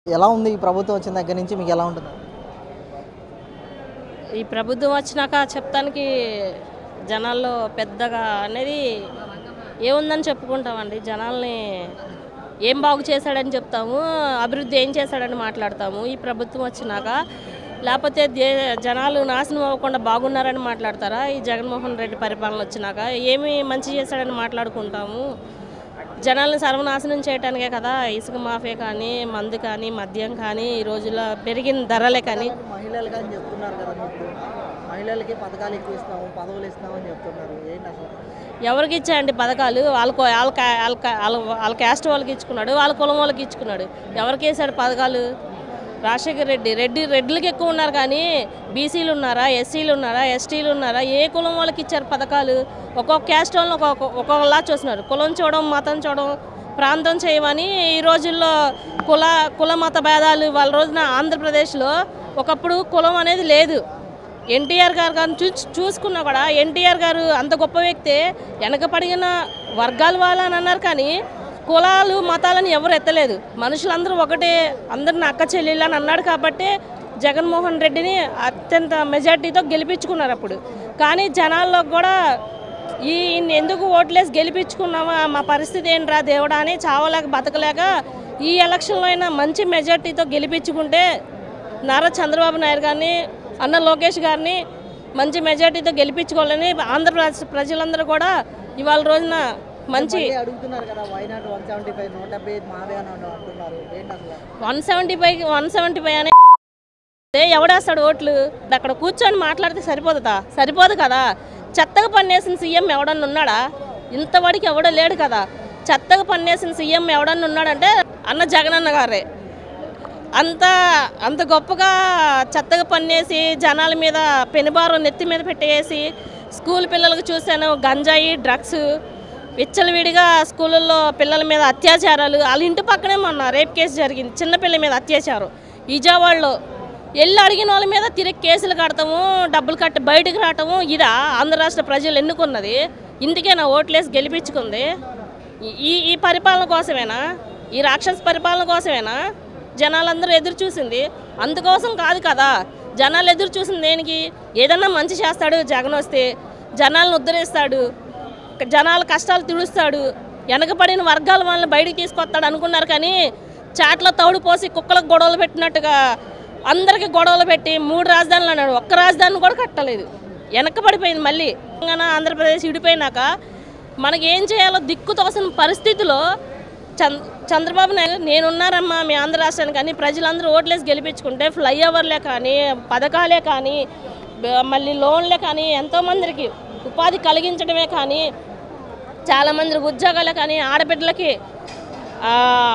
ఎలా ఉంది ఈ ప్రభుత్వం వచ్చిన దగ్గర నుంచి మీకు ఎలా ఉంటుంది ఈ ప్రభుత్వం వచ్చినాక చెప్తానికి జనాల్లో పెద్దగా అనేది ఏముందని చెప్పుకుంటామండి జనాల్ని ఏం బాగు చేశాడని చెప్తాము అభివృద్ధి ఏం చేశాడని మాట్లాడతాము ఈ ప్రభుత్వం వచ్చినాక లేకపోతే దే జనాలు నాశనం అవ్వకుండా బాగున్నారని మాట్లాడతారా ఈ జగన్మోహన్ రెడ్డి పరిపాలన వచ్చినాక ఏమి మంచి చేశాడని మాట్లాడుకుంటాము జనాలను సర్వనాశనం చేయటానికే కదా ఇసుక మాఫియా కానీ మందు కానీ మద్యం కానీ ఈ రోజుల్లో పెరిగిన ధరలే కానీ మహిళలు కానీ చెప్తున్నారు కదా మీకు మహిళలకి పథకాలు ఎక్కువ ఇస్తాము పదవులు ఇస్తాము అని చెప్తున్నారు ఏంటి అసలు ఎవరికి ఇచ్చాయండి పథకాలు వాళ్ళకు వాళ్ళ కా- వాళ్ళ కా- వాళ్ళ వాళ్ళ క్యాస్ట్ వాళ్ళకి ఇచ్చుకున్నాడు వాళ్ళ కులం వాళ్ళకి ఇచ్చుకున్నాడు ఎవరికి వేసాడు పథకాలు రాజశేఖర్ రెడ్డి రెడ్డి రెడ్లకి ఎక్కువ ఉన్నారు కానీ బీసీలు ఉన్నారా ఎస్సీలు ఉన్నారా ఎస్టీలు ఉన్నారా ఏ కులం వాళ్ళకి ఇచ్చారు పథకాలు ఒక్కొక్క క్యాస్ట్ వాళ్ళని ఒక్కొక్క ఒక్కొక్కలా చూస్తున్నారు కులం చూడడం మతం చూడడం ప్రాంతం చేయమని ఈ రోజుల్లో కుల కుల మత భేదాలు వాళ్ళ రోజున ఆంధ్రప్రదేశ్లో ఒకప్పుడు కులం అనేది లేదు ఎన్టీఆర్ గారు కానీ చూ చూసుకున్నా కూడా ఎన్టీఆర్ గారు అంత గొప్ప వ్యక్తి వెనకపడిన వర్గాల వాళ్ళని అన్నారు కానీ కులాలు మతాలని ఎవరు ఎత్తలేదు మనుషులందరూ ఒకటే అందరిని అక్క చెల్లెళ్ళు అని అన్నాడు కాబట్టి జగన్మోహన్ రెడ్డిని అత్యంత మెజార్టీతో గెలిపించుకున్నారు అప్పుడు కానీ జనాల్లో కూడా ఈ ఈయన్ని ఎందుకు ఓట్లేసి గెలిపించుకున్నామా మా పరిస్థితి ఏంట్రా దేవుడా అని చావలేక బతకలేక ఈ ఎలక్షన్లో అయినా మంచి మెజార్టీతో గెలిపించుకుంటే నారా చంద్రబాబు నాయుడు గారిని అన్న లోకేష్ గారిని మంచి మెజార్టీతో గెలిపించుకోవాలని ఆంధ్రప్రదేశ్ ప్రజలందరూ కూడా ఇవాళ రోజున మంచి మళ్ళీ అడుగుతున్నారు కదా వైనాట్ వన్ సెవెంటీ ఫైవ్ నూట డెబ్బై ఐదు మావే అని అంటున్నారు ఏంటి అసలు one seventy five one seventy five అనే ఏ ఎవడేస్తాడు ఓట్లు అక్కడ కూర్చొని మాట్లాడితే సరిపోతుందా సరిపోదు కదా చెత్తగా పన్నేసిన సీఎం ఎవడన్నా ఉన్నాడా ఇంతవరకు ఎవడో లేడు కదా చెత్తగా పన్నేసిన సీఎం ఎవడన్నా ఉన్నాడంటే అన్న జగనన్న గారే అంత అంత గొప్పగా చెత్తగా పన్నేసి జనాల మీద పెనుబారం నెత్తి మీద పెట్టేసి స్కూల్ పిల్లలకు చూశాను గంజాయి డ్రగ్స్ విచ్చలవిడిగా స్కూళ్ళల్లో పిల్లల మీద అత్యాచారాలు వాళ్ళ ఇంటి పక్కనే మొన్న రేప్ కేసు జరిగింది చిన్నపిల్ల మీద అత్యాచారం విజయవాడలో వెళ్ళి అడిగిన వాళ్ళ మీద తిరిగి కేసులు కడతాము డబ్బులు కట్టి బయటకు రావటము ఇదా ఆంధ్ర రాష్ట్ర ప్రజలు ఎన్నుకున్నది ఇందుకే నా ఓట్లేసి గెలిపించుకుంది ఈ- ఈ ఈ పరిపాలన కోసమేనా ఈ రాక్షస పరిపాలన కోసమేనా జనాలందరూ ఎదురు చూసింది అందుకోసం కాదు కదా జనాలు ఎదురు చూసింది దేనికి ఏదన్నా మంచి చేస్తాడు జగన్ వస్తే జనాలను ఉద్ధరిస్తాడు జనాల కష్టాలు తుడుస్తాడు వెనకబడిన వర్గాల వాళ్ళని బయటికి తీసుకొస్తాడు అనుకున్నారు కానీ చాట్ల తౌడు పోసి కుక్కలకు గొడవలు పెట్టినట్టుగా అందరికీ గొడవలు పెట్టి మూడు రాజధానులు అన్నాడు ఒక్క రాజధాని కూడా కట్టలేదు వెనకబడిపోయింది మళ్ళీ తెలంగాణ ఆంధ్రప్రదేశ్ విడిపోయినాక మనకి ఏం చేయాలో దిక్కు తోసిన పరిస్థితిలో చంద్ర చంద్రబాబు నాయుడు నేనున్నారమ్మా మీ ఆంధ్ర రాష్ట్రానికి కానీ ప్రజలందరూ ఓట్లేసి గెలిపించుకుంటే ఫ్లైఓవర్లే కానీ పథకాలే కానీ బ- మళ్ళీ లోన్లే కానీ ఎంతోమందికి ఉపాధి కలిగించడమే కానీ చాలామంది ఉద్యోగాలే కానీ ఆడబిడ్డలకి ఆ,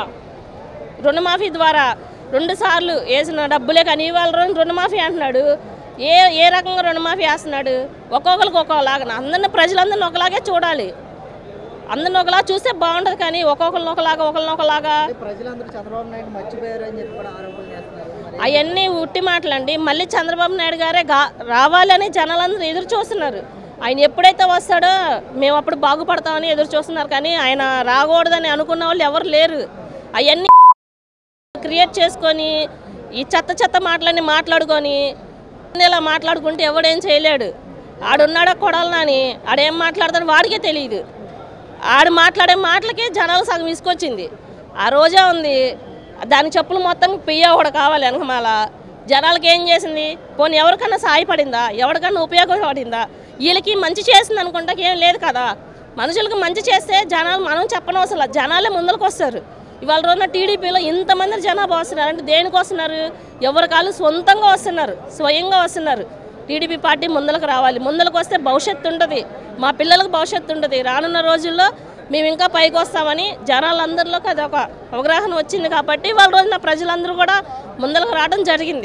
రుణమాఫీ ద్వారా రెండు సార్లు వేసిన డబ్బులే కానీ ఇవాళ రోజు రుణమాఫీ అంటున్నాడు ఏ ఏ రకంగా రుణమాఫీ వేస్తున్నాడు ఒక్కొక్కరికి ఒక్కొక్కలాగా అందరిని ప్రజలందరిని ఒకలాగే చూడాలి అందరిని ఒకలా చూస్తే బాగుంటుంది కానీ ఒక్కొక్కరిని ఒకలాగా ఒకరిని ఒకలాగా అంటే ప్రజలందరూ చంద్రబాబు నాయుడు మర్చిపోయారు అని చెప్పి కూడా ఆరోపణలు చేస్తున్నారు మరి అవన్నీ ఉట్టి మాటలండి మళ్ళీ చంద్రబాబు నాయుడు గారే గా రావాలని జనాలందరూ ఎదురు చూస్తున్నారు ఆయన ఎప్పుడైతే వస్తాడో మేము అప్పుడు బాగుపడతామని ఎదురు చూస్తున్నారు కానీ ఆయన రాకూడదని అనుకున్న వాళ్ళు ఎవరు లేరు అవన్నీ క్రియేట్ చేసుకొని ఈ చెత్త చెత్త మాటలన్నీ మాట్లాడుకొని ఇలా మాట్లాడుకుంటే ఎవడేం చేయలేడు ఆడున్నాడా కొడాలని ఆడేం మాట్లాడతాడు వాడికే తెలియదు ఆడు మాట్లాడే మాటలకే జనాలు సగం ఇసుకొచ్చింది ఆ రోజే ఉంది దాని చెప్పులు మొత్తం పియ్య కూడా కావాలి వెనకమాల జనాలకి ఏం చేసింది పోనీ ఎవరికన్నా సాయపడిందా ఎవరికన్నా ఉపయోగపడిందా వీళ్ళకి మంచి చేసింది అనుకుంటా ఏం లేదు కదా మనుషులకు మంచి చేస్తే జనాలు మనం చెప్పనవసరం లేదు. జనాలే ముందరకు వస్తారు ఇవాళ రోజున టీడీపీలో ఇంతమంది జనాభా వస్తున్నారు అంటే దేనికి వస్తున్నారు ఎవరి కాళ్ళు సొంతంగా వస్తున్నారు స్వయంగా వస్తున్నారు టీడీపీ పార్టీ ముందలకు రావాలి ముందలకు వస్తే భవిష్యత్తు ఉంటుంది మా పిల్లలకు భవిష్యత్తు ఉంటుంది రానున్న రోజుల్లో మేము ఇంకా పైకి వస్తామని జనాలందరిలోకి అది ఒక అవగాహన వచ్చింది కాబట్టి వాళ్ళ రోజున ప్రజలందరూ కూడా ముందరకు రావడం జరిగింది